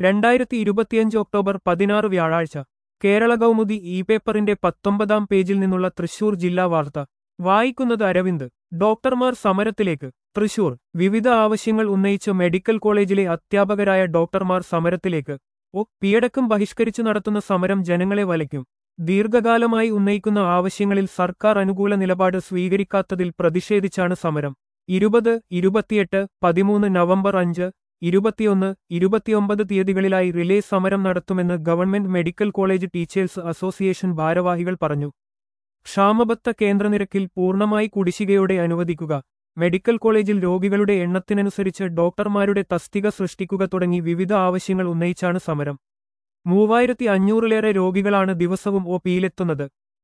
രണ്ടായിരത്തി ഇരുപത്തിയഞ്ച് ഒക്ടോബർ പതിനാറ് വ്യാഴാഴ്ച കേരള കൗമുദി ഇ പേപ്പറിന്റെ പത്തൊമ്പതാം പേജിൽ നിന്നുള്ള തൃശൂർ ജില്ലാ വാർത്ത വായിക്കുന്നത് അരവിന്ദ് ഡോക്ടർമാർ സമരത്തിലേക്ക് തൃശൂർ വിവിധ ആവശ്യങ്ങൾ ഉന്നയിച്ച് മെഡിക്കൽ കോളേജിലെ അധ്യാപകരായ ഡോക്ടർമാർ സമരത്തിലേക്ക് ഒ പിയടക്കം ബഹിഷ്കരിച്ചു നടത്തുന്ന സമരം ജനങ്ങളെ വലയ്ക്കും ദീർഘകാലമായി ഉന്നയിക്കുന്ന ആവശ്യങ്ങളിൽ സർക്കാർ അനുകൂല നിലപാട് സ്വീകരിക്കാത്തതിൽ പ്രതിഷേധിച്ചാണ് സമരം ഇരുപത് ഇരുപത്തിയെട്ട് പതിമൂന്ന് നവംബർ അഞ്ച് ഇരുപത്തിയൊന്ന് ഇരുപത്തിയൊമ്പത് തീയതികളിലായി റിലേ സമരം നടത്തുമെന്ന് government medical college teachers association ഭാരവാഹികൾ പറഞ്ഞു ക്ഷാമബത്ത കേന്ദ്രനിരക്കിൽ പൂർണ്ണമായി കുടിശ്ശികയോടെ അനുവദിക്കുക മെഡിക്കൽ കോളേജിൽ രോഗികളുടെ എണ്ണത്തിനനുസരിച്ച് ഡോക്ടർമാരുടെ തസ്തിക സൃഷ്ടിക്കുക തുടങ്ങി വിവിധ ആവശ്യങ്ങൾ ഉന്നയിച്ചാണ് സമരം മൂവായിരത്തി അഞ്ഞൂറിലേറെ രോഗികളാണ് ദിവസവും ഒ പിയിലെത്തുന്നത്